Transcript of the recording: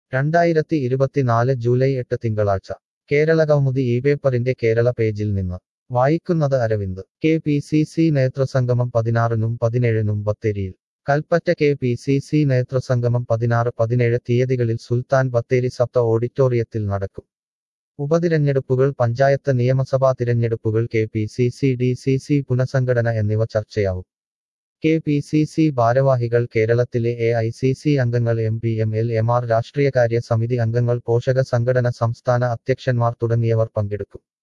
രണ്ടായിരത്തി ഇരുപത്തിനാല് ജൂലൈ എട്ട് തിങ്കളാഴ്ച കേരളകൗമുദി ഈ പേപ്പറിന്റെ കേരള പേജിൽ നിന്ന് വായിക്കുന്നത് Aravind K P C C നേതൃസംഗമം പതിനാറിനും പതിനേഴിനും ബത്തേരിയിൽ Kalpetta K P C C നേതൃസംഗമം പതിനാറ് പതിനേഴ് തീയതികളിൽ സുൽത്താൻ ബത്തേരി സപ്ത ഓഡിറ്റോറിയത്തിൽ നടക്കും ഉപതിരഞ്ഞെടുപ്പുകൾ പഞ്ചായത്ത് നിയമസഭാ തിരഞ്ഞെടുപ്പുകൾ K P C C D C C പുനഃസംഘടന എന്നിവ ചർച്ചയാവും കെ പി സി സി ഭാരവാഹികൾ കേരളത്തിലെ എ ഐ സി സി അംഗങ്ങൾ M P M L M R രാഷ്ട്രീയകാര്യ സമിതി അംഗങ്ങൾ പോഷക സംഘടന സംസ്ഥാന അധ്യക്ഷന്മാർ തുടങ്ങിയവർ പങ്കെടുക്കും